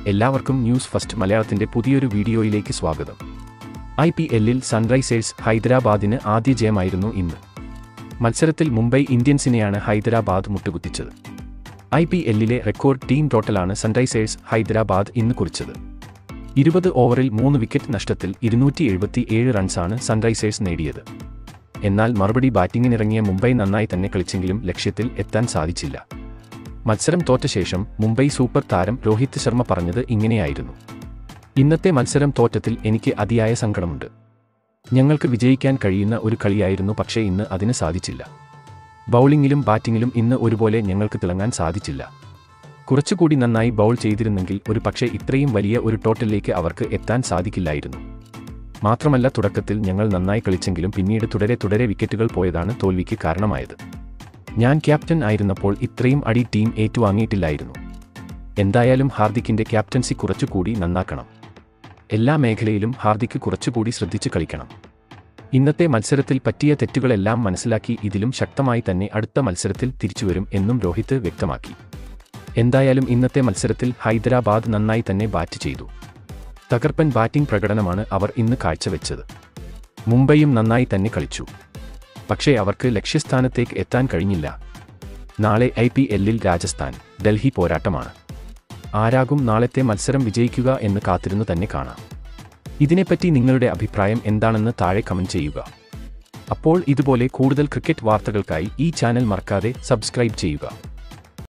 എല്ലാവർക്കും news first മലയാളത്തിന്റെ പുതിയൊരു വീഡിയോയിലേക്ക് സ്വാഗതം ഐ പി എല്ലിൽ സൺറൈസേഴ്സ് ഹൈദരാബാദിന് ആദ്യ ജയമായിരുന്നു ഇന്ന് മത്സരത്തിൽ മുംബൈ ഇന്ത്യൻസിനെയാണ് ഹൈദരാബാദ് മുട്ടുകുത്തിച്ചത് ഐ പി എല്ലിലെ റെക്കോർഡ് ടീം ടോട്ടലാണ് സൺറൈസേഴ്സ് ഹൈദരാബാദ് ഇന്ന് കുറിച്ചത് ഇരുപത് ഓവറിൽ മൂന്ന് വിക്കറ്റ് നഷ്ടത്തിൽ ഇരുന്നൂറ്റി എഴുപത്തി ഏഴ് റൺസാണ് സൺറൈസേഴ്സ് നേടിയത് എന്നാൽ മറുപടി ബാറ്റിംഗിനിറങ്ങിയ മുംബൈ നന്നായി തന്നെ കളിച്ചെങ്കിലും ലക്ഷ്യത്തിൽ എത്താൻ സാധിച്ചില്ല മത്സരം തോറ്റ ശേഷം മുംബൈ സൂപ്പർ താരം രോഹിത് ശർമ്മ പറഞ്ഞത് ഇങ്ങനെയായിരുന്നു ഇന്നത്തെ മത്സരം തോറ്റത്തിൽ എനിക്ക് അതിയായ സങ്കടമുണ്ട് ഞങ്ങൾക്ക് വിജയിക്കാൻ കഴിയുന്ന ഒരു കളിയായിരുന്നു പക്ഷേ ഇന്ന് അതിന് സാധിച്ചില്ല ബൗളിംഗിലും ബാറ്റിംഗിലും ഇന്ന് ഒരുപോലെ ഞങ്ങൾക്ക് തിളങ്ങാൻ സാധിച്ചില്ല കുറച്ചുകൂടി നന്നായി ബൗൾ ചെയ്തിരുന്നെങ്കിൽ ഒരു പക്ഷേ ഇത്രയും വലിയ ഒരു ടോട്ടലിലേക്ക് അവർക്ക് എത്താൻ സാധിക്കില്ലായിരുന്നു മാത്രമല്ല തുടക്കത്തിൽ ഞങ്ങൾ നന്നായി കളിച്ചെങ്കിലും പിന്നീട് തുടരെ തുടരെ വിക്കറ്റുകൾ പോയതാണ് തോൽവിക്ക് കാരണമായത് ഞാൻ ക്യാപ്റ്റൻ ആയിരുന്നപ്പോൾ ഇത്രയും അടി ടീം ഏറ്റുവാങ്ങിയിട്ടില്ലായിരുന്നു എന്തായാലും ഹാർദിക്കിന്റെ ക്യാപ്റ്റൻസി കുറച്ചുകൂടി നന്നാക്കണം എല്ലാ മേഖലയിലും ഹാർദിക്ക് കുറച്ചുകൂടി ശ്രദ്ധിച്ച് കളിക്കണം ഇന്നത്തെ മത്സരത്തിൽ പറ്റിയ തെറ്റുകളെല്ലാം മനസ്സിലാക്കി ഇതിലും ശക്തമായി തന്നെ അടുത്ത മത്സരത്തിൽ തിരിച്ചുവരും എന്നും രോഹിത് വ്യക്തമാക്കി എന്തായാലും ഇന്നത്തെ മത്സരത്തിൽ ഹൈദരാബാദ് നന്നായി തന്നെ ബാറ്റ് ചെയ്തു തകർപ്പൻ ബാറ്റിംഗ് പ്രകടനമാണ് അവർ ഇന്ന് കാഴ്ചവെച്ചത് മുംബൈയും നന്നായി തന്നെ കളിച്ചു പക്ഷേ അവർക്ക് ലക്ഷ്യസ്ഥാനത്തേക്ക് എത്താൻ കഴിഞ്ഞില്ല നാളെ ഐ പി എല്ലിൽ രാജസ്ഥാൻ ഡൽഹി പോരാട്ടമാണ് ആരാകും നാളത്തെ മത്സരം വിജയിക്കുക എന്ന് കാത്തിരുന്നു തന്നെ കാണാം ഇതിനെപ്പറ്റി നിങ്ങളുടെ അഭിപ്രായം എന്താണെന്ന് താഴെ കമന്റ് ചെയ്യുക അപ്പോൾ ഇതുപോലെ കൂടുതൽ ക്രിക്കറ്റ് വാർത്തകൾക്കായി ഈ ചാനൽ മറക്കാതെ സബ്സ്ക്രൈബ് ചെയ്യുക